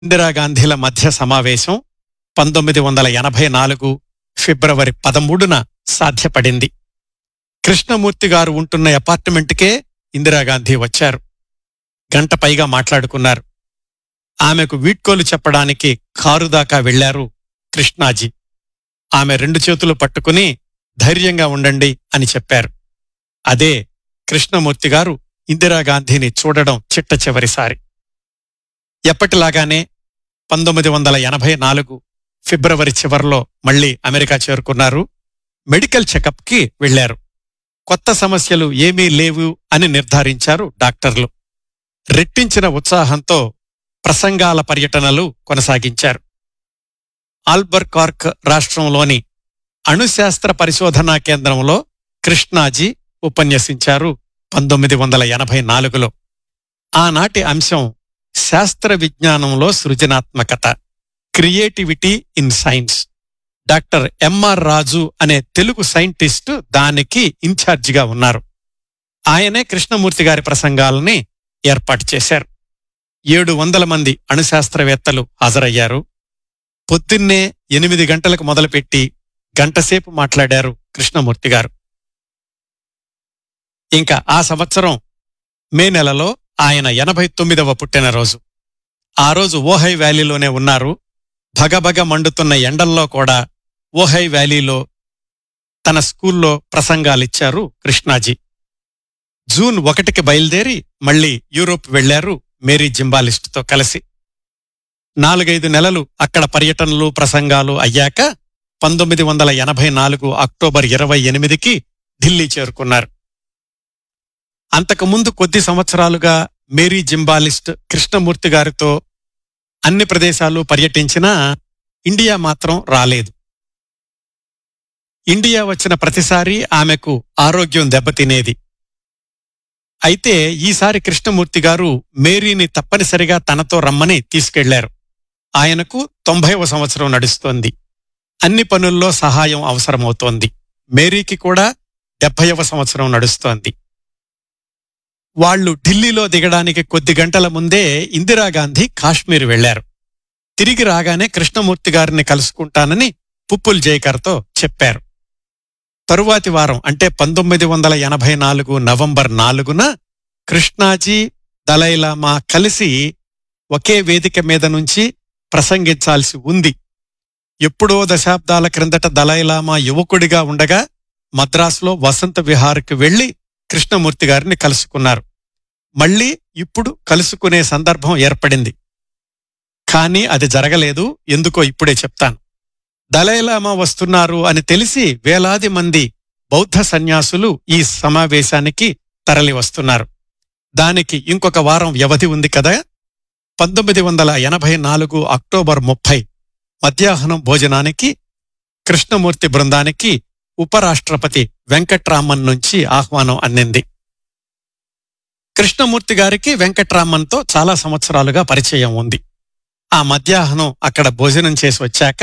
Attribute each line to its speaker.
Speaker 1: ఇందిరాగాంధీల మధ్య సమావేశం పంతొమ్మిది వందల ఎనభై నాలుగు ఫిబ్రవరి పదమూడున సాధ్యపడింది కృష్ణమూర్తి గారు ఉంటున్న అపార్ట్మెంట్కే ఇందిరాగాంధీ వచ్చారు గంట పైగా మాట్లాడుకున్నారు ఆమెకు వీడ్కోలు చెప్పడానికి కారు దాకా వెళ్లారు కృష్ణాజీ ఆమె రెండు చేతులు పట్టుకుని ధైర్యంగా ఉండండి అని చెప్పారు అదే కృష్ణమూర్తి గారు ఇందిరాగాంధీని చూడడం చిట్ట చివరిసారి ఎప్పటిలాగానే పంతొమ్మిది వందల ఎనభై నాలుగు ఫిబ్రవరి చివర్లో మళ్లీ అమెరికా చేరుకున్నారు మెడికల్ చెకప్కి వెళ్లారు కొత్త సమస్యలు ఏమీ లేవు అని నిర్ధారించారు డాక్టర్లు రెట్టించిన ఉత్సాహంతో ప్రసంగాల పర్యటనలు కొనసాగించారు ఆల్బర్కార్క్ రాష్ట్రంలోని అణుశాస్త్ర పరిశోధనా కేంద్రంలో కృష్ణాజీ ఉపన్యసించారు పంతొమ్మిది వందల ఎనభై నాలుగులో ఆనాటి అంశం శాస్త్ర విజ్ఞానంలో సృజనాత్మకత creativity in science doctor M R Raju అనే తెలుగు సైంటిస్టు దానికి ఇన్ఛార్జిగా ఉన్నారు ఆయనే కృష్ణమూర్తి గారి ప్రసంగాలని ఏర్పాటు చేశారు ఏడు వందల మంది అణుశాస్త్రవేత్తలు హాజరయ్యారు పొద్దున్నే ఎనిమిది గంటలకు మొదలుపెట్టి గంటసేపు మాట్లాడారు కృష్ణమూర్తి గారు ఇంకా ఆ సంవత్సరం మే నెలలో ఆయన ఎనభై తొమ్మిదవ పుట్టినరోజు ఆ రోజు ఓహై వ్యాలీలోనే ఉన్నారు భగభగ మండుతున్న ఎండల్లో కూడా ఓహై వ్యాలీలో తన స్కూల్లో ప్రసంగాలిచ్చారు కృష్ణాజీ జూన్ ఒకటికి బయలుదేరి మళ్లీ యూరోప్ వెళ్లారు మేరీ జింబాలిస్టుతో కలిసి నాలుగైదు నెలలు అక్కడ పర్యటనలు ప్రసంగాలు అయ్యాక పంతొమ్మిది వందల ఎనభై నాలుగు అక్టోబర్ ఇరవై ఎనిమిదికి ఢిల్లీ చేరుకున్నారు అంతకుముందు కొద్ది సంవత్సరాలుగా మేరీ జింబాలిస్ట్ కృష్ణమూర్తి గారితో అన్ని ప్రదేశాలు పర్యటించినా ఇండియా మాత్రం రాలేదు ఇండియా వచ్చిన ప్రతిసారి ఆమెకు ఆరోగ్యం దెబ్బతినేది అయితే ఈసారి కృష్ణమూర్తి గారు మేరీని తప్పనిసరిగా తనతో రమ్మని తీసుకెళ్లారు ఆయనకు తొంభైవ సంవత్సరం నడుస్తోంది అన్ని పనుల్లో సహాయం అవసరమవుతోంది మేరీకి కూడా డెబ్బైవ సంవత్సరం నడుస్తోంది వాళ్లు ఢిల్లీలో దిగడానికి కొద్ది గంటల ముందే ఇందిరాగాంధీ కాశ్మీర్ వెళ్లారు తిరిగి రాగానే కృష్ణమూర్తి గారిని కలుసుకుంటానని పుప్పుల్ జైకర్తో చెప్పారు తరువాతి వారం అంటే పంతొమ్మిది వందల ఎనభై నాలుగు నవంబర్ నాలుగున కృష్ణాజీ దలైలామా కలిసి ఒకే వేదిక మీద నుంచి ప్రసంగించాల్సి ఉంది ఎప్పుడో దశాబ్దాల క్రిందట దలైలామా యువకుడిగా ఉండగా మద్రాసులో వసంత విహార్కి వెళ్లి కృష్ణమూర్తి గారిని కలుసుకున్నారు మళ్ళీ ఇప్పుడు కలుసుకునే సందర్భం ఏర్పడింది కానీ అది జరగలేదు ఎందుకో ఇప్పుడే చెప్తాను దలైలామా వస్తున్నారు అని తెలిసి వేలాది మంది బౌద్ధ సన్యాసులు ఈ సమావేశానికి తరలి వస్తున్నారు దానికి ఇంకొక వారం వ్యవధి ఉంది కదా పంతొమ్మిది వందల ఎనభై నాలుగు అక్టోబర్ ముప్పై మధ్యాహ్నం భోజనానికి కృష్ణమూర్తి బృందానికి ఉపరాష్ట్రపతి వెంకట్రామన్ నుంచి ఆహ్వానం అందింది కృష్ణమూర్తి గారికి వెంకట్రామన్తో చాలా సంవత్సరాలుగా పరిచయం ఉంది ఆ మధ్యాహ్నం అక్కడ భోజనం చేసి వచ్చాక